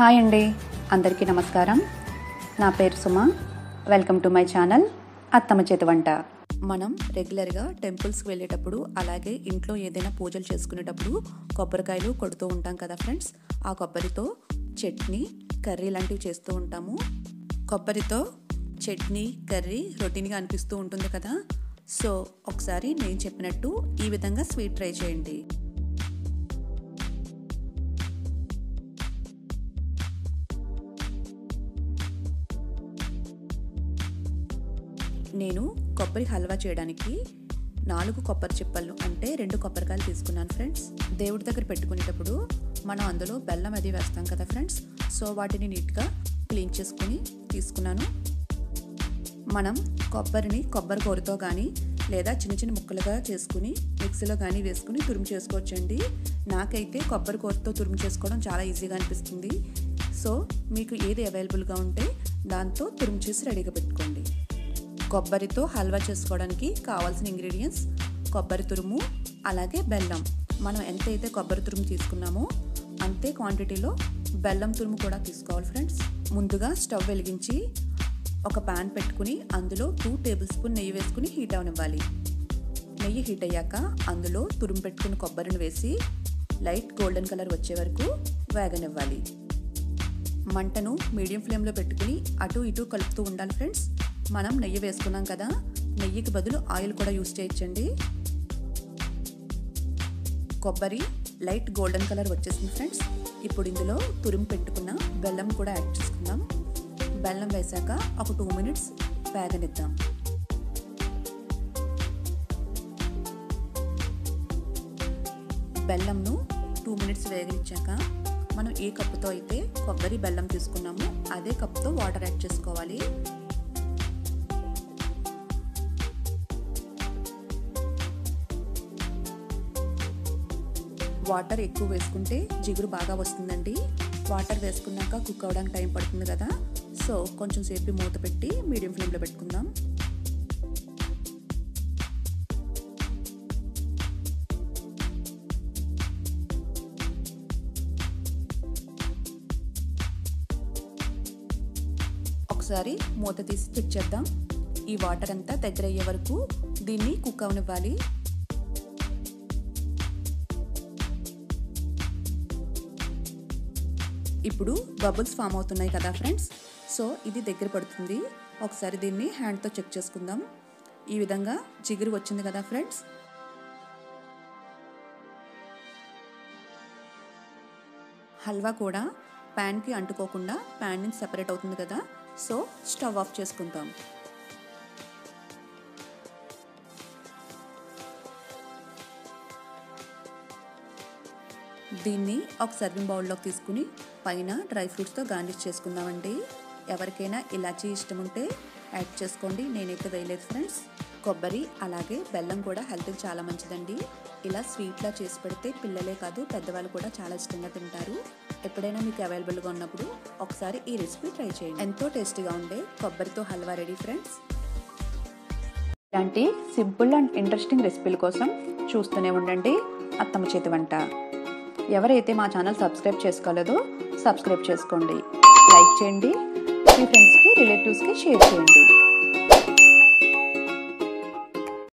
hi అండి అందరికీ నమస్కారం నా పేరు Suma welcome to my channel అత్తమ్మ చేతి వంట మనం రెగ్యులర్గా టెంపుల్స్కి వెళ్ళేటప్పుడు అలాగే ఇంట్లో ఏదైనా పూజలు చేసుకునేటప్పుడు కొబ్బరికాయలు కొడుతూ ఉంటాం కదా ఫ్రెండ్స్ ఆ కొబ్బరితో చట్నీ కర్రీ లాంటివి చేస్తూ ఉంటాము కొబ్బరితో చట్నీ కర్రీ రొటీన్గా అనిపిస్తూ ఉంటుంది కదా సో ఒకసారి నేను చెప్పినట్టు ఈ విధంగా స్వీట్ ట్రై చేయండి నేను కొబ్బరి హల్వా చేయడానికి నాలుగు కొబ్బరి చిప్పలు అంటే రెండు కొబ్బరికాయలు తీసుకున్నాను ఫ్రెండ్స్ దేవుడి దగ్గర పెట్టుకునేటప్పుడు మనం అందులో బెల్లం అది వేస్తాం కదా ఫ్రెండ్స్ సో వాటిని నీట్గా క్లీన్ చేసుకుని తీసుకున్నాను మనం కొబ్బరిని కొబ్బరి కూరతో కానీ లేదా చిన్న చిన్న ముక్కలుగా చేసుకుని మిక్సీలో కానీ వేసుకుని తురుము చేసుకోవచ్చండి నాకైతే కొబ్బరి కూరతో తురుము చేసుకోవడం చాలా ఈజీగా అనిపిస్తుంది సో మీకు ఏది అవైలబుల్గా ఉంటే దాంతో తురుము చేసి రెడీగా పెట్టుకోండి కొబ్బరితో హల్వా చేసుకోవడానికి కావాల్సిన ఇంగ్రీడియంట్స్ కొబ్బరి తురుము అలాగే బెల్లం మనం ఎంతైతే కొబ్బరి తురుము తీసుకున్నామో అంతే క్వాంటిటీలో బెల్లం తురుము కూడా తీసుకోవాలి ఫ్రెండ్స్ ముందుగా స్టవ్ వెలిగించి ఒక పాన్ పెట్టుకుని అందులో టూ టేబుల్ స్పూన్ నెయ్యి వేసుకుని హీట్ అవనివ్వాలి నెయ్యి హీట్ అయ్యాక అందులో తురుము పెట్టుకుని కొబ్బరిని వేసి లైట్ గోల్డెన్ కలర్ వచ్చే వరకు వేగనివ్వాలి మంటను మీడియం ఫ్లేమ్లో పెట్టుకుని అటు ఇటు కలుపుతూ ఉండాలి ఫ్రెండ్స్ మనం నెయ్యి వేసుకున్నాం కదా నెయ్యికి బదులు ఆయిల్ కూడా యూస్ చేయొచ్చండి కొబ్బరి లైట్ గోల్డెన్ కలర్ వచ్చేసింది ఫ్రెండ్స్ ఇప్పుడు ఇందులో తురుము పెట్టుకున్న బెల్లం కూడా యాడ్ చేసుకుందాం బెల్లం వేసాక ఒక టూ మినిట్స్ వేగనిద్దాం బెల్లంను టూ మినిట్స్ వేగనిచ్చాక మనం ఏ కప్పుతో అయితే కొబ్బరి బెల్లం తీసుకున్నామో అదే కప్తో వాటర్ యాడ్ చేసుకోవాలి వాటర్ ఎక్కువ వేసుకుంటే జిగురు బాగా వస్తుందండి వాటర్ వేసుకున్నాక కుక్ అవ్వడానికి టైం పడుతుంది కదా సో కొంచెం సేపు మూత పెట్టి మీడియం ఫ్లేమ్లో పెట్టుకుందాం ఒకసారి మూత తీసి చెక్ చేద్దాం ఈ వాటర్ అంతా దగ్గర అయ్యే వరకు దీన్ని కుక్ అవనివ్వాలి ఇప్పుడు బబుల్స్ ఫామ్ అవుతున్నాయి కదా ఫ్రెండ్స్ సో ఇది దగ్గర పడుతుంది ఒకసారి దీన్ని హ్యాండ్తో చెక్ చేసుకుందాం ఈ విధంగా జిగురు వచ్చింది కదా ఫ్రెండ్స్ హల్వా కూడా ప్యాన్కి అంటుకోకుండా ప్యాన్ నుంచి సెపరేట్ అవుతుంది కదా సో స్టవ్ ఆఫ్ చేసుకుందాం దీన్ని ఒక సర్వింగ్ బౌల్లోకి తీసుకుని పైన డ్రై ఫ్రూట్స్తో గార్నిష్ చేసుకుందామండి ఎవరికైనా ఇలాచీ ఇష్టం ఉంటే యాడ్ చేసుకోండి నేనైతే వేయలేదు ఫ్రెండ్స్ కొబ్బరి అలాగే బెల్లం కూడా హెల్త్కి చాలా మంచిదండి ఇలా స్వీట్లా చేసి పెడితే పిల్లలే కాదు పెద్దవాళ్ళు కూడా చాలా ఇష్టంగా తింటారు ఎప్పుడైనా మీకు అవైలబుల్గా ఉన్నప్పుడు ఒకసారి ఈ రెసిపీ ట్రై చేయండి ఎంతో టేస్టీగా ఉండే కొబ్బరితో హల్వా రెడీ ఫ్రెండ్స్ ఇలాంటి సింపుల్ అండ్ ఇంట్రెస్టింగ్ రెసిపీల కోసం చూస్తూనే ఉండండి అత్తమ్మ చేతి వంట ఎవరైతే మా ఛానల్ సబ్స్క్రైబ్ చేసుకోలేదో సబ్స్క్రైబ్ చేసుకోండి లైక్ చేయండి మీ ఫ్రెండ్స్కి రిలేటివ్స్కి షేర్ చేయండి